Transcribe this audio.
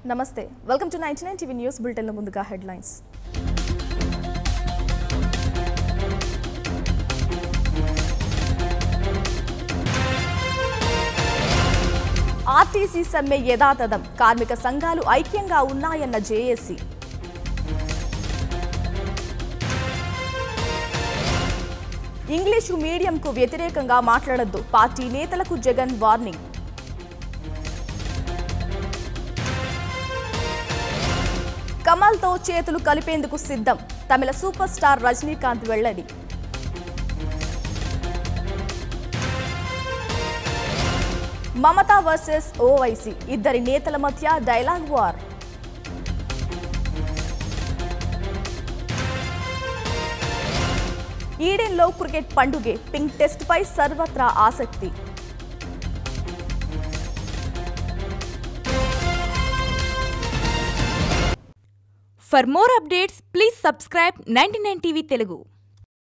నమస్తే welcome to ninety nine TV news బులెటిన్లో ముందుగా హెడ్లైన్స్ ఆర్టీసీ సమ్మె యథాతథం కార్మిక సంఘాలు ఐక్యంగా ఉన్నాయన్న జేఏసీ ఇంగ్లీషు మీడియంకు వ్యతిరేకంగా మాట్లాడొద్దు పార్టీ నేతలకు జగన్ వార్నింగ్ కమల్తో చేతులు కలిపేందుకు సిద్ధం తమిళ సూపర్ స్టార్ రజనీకాంత్ వెల్లడి మమతా వర్సెస్ ఓవైసీ ఇద్దరి నేతల మధ్య డైలాగ్ వార్ ఈడెన్లో క్రికెట్ పండుగే పింక్ టెస్ట్ పై సర్వత్రా ఆసక్తి For more updates, please subscribe 99 TV Telugu.